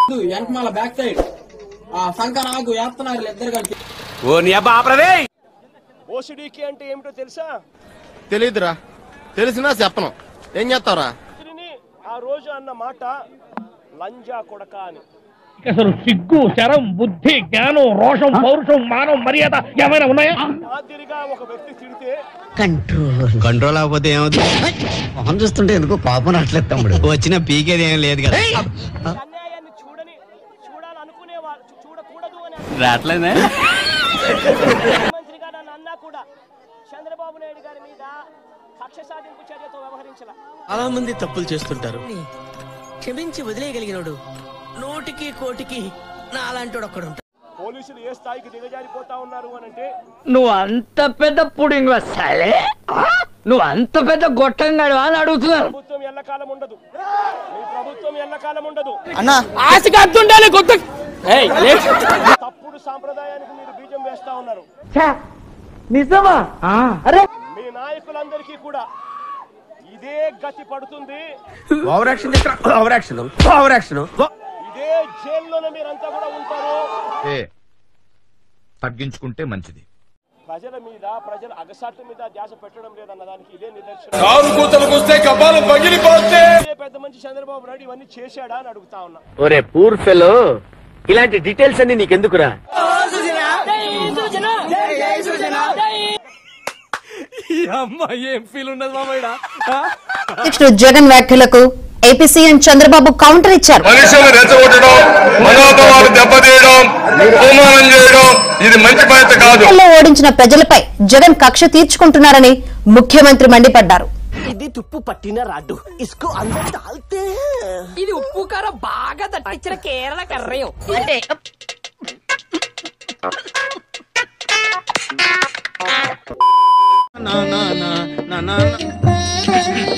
వెనకమాల back side ఆ సంఖ నాకు వేస్తున్నారు ఇద్దరు కలిసి ఓ నీ అబ్బా ఆపరదే ఓసిడీకి అంటే ఏమిటో తెలుసా తెలీదురా తెలిసినా చెప్పను ఏం చేస్తావురా దీనిని ఆ రోజు అన్న మాట లంజా కొడక అని అసలు సిగ్గు శరం బుద్ధి జ్ఞానం రోషం పౌరుషం మానం మర్యాద ఏమైనా ఉన్నాయా మాదిరిగా ఒక వ్యక్తి తిడితే కంట్రోల్ కంట్రోల్ అవ్వకపోతే ఏమవుతుంది మొహం చూస్తుంటే ఎందుకో కోపం రావట్లేదు తమ్ముడు వచ్చిన పీకేది ఏం లేదు కదా ఈ అన్యాయాన్ని చూడని చూడాలనుకునే వాళ్ళు చూ- చూడకూడదు అని రావట్లేదే మంత్రిగా నన్ను అన్నా కూడా చంద్రబాబు నాయుడు గారి మీద కక్ష సాధింపు చర్యతో వ్యవహరించాల చాలా మంది తప్పులు చేస్తుంటారు క్షమించి వదిలేయగలిగినోడు నూటికి కోటికి నా అలాంటి ఒక్కడు పోలీసులు ఏ స్థాయికి దిగజారిపోతా ఉన్నారు అని అంటే నువ్వు అంత పెద్ద పుడింగ్ వస్తాలే నువ్వు అంత పెద్ద గొట్టంగాడు అని అడుగుతున్నాను ప్రభుత్వం ఎల్లకాలం ఉండదు మీ ప్రభుత్వం ఎల్లకాలం ఉండదు ఆశగా అద్దుండాలి కొత్త తప్పుడు సాంప్రదాయానికి మీరు బీజం వేస్తా ఉన్నారు నిజమా అరే మీ నాయకులందరికీ కూడా ఇదే గతి పడుతుంది over action over action over action ఇదే జైల్లోనే మీరంతా కూడా ఉంటారు తగ్గించుకుంటే మంచిది ప్రజల మీద ప్రజల అగసాట్ల మీద ధ్యాస పెట్టడం లేదన్న దానికి ఇదే నిదర్శనం ఇదే పెద్ద మంచి చంద్రబాబు నాయుడు ఇవన్నీ చేశాడా అని అడుగుతా ఉన్నా ఒరే పూర్ ఫెలో ఇలాంటి డీటెయిల్స్ అన్ని నీకెందుకురా అధ్యక్షుడు జగన్ వ్యాఖ్యలకు ఏపీ సీఎం చంద్రబాబు కౌంటర్ ఇచ్చారు మనుషులు రెచ్చగొట్టడం మనోభావాలు దెబ్బతీయడం అవమానం చేయడం ఇది మంచి పద్ధతి కాదు ఎన్నికల్లో ఓడించిన ప్రజలపై జగన్ కక్ష తీర్చుకుంటున్నారని ముఖ్యమంత్రి మండిపడ్డారు ఇది తుప్పు పట్టిన రాడ్డు ఇసుకో అందరు తాల్తే ఇది ఉప్పు కారం బాగా తట్టించిన కేరళ కర్రయం అంటే నా నా నా నా నా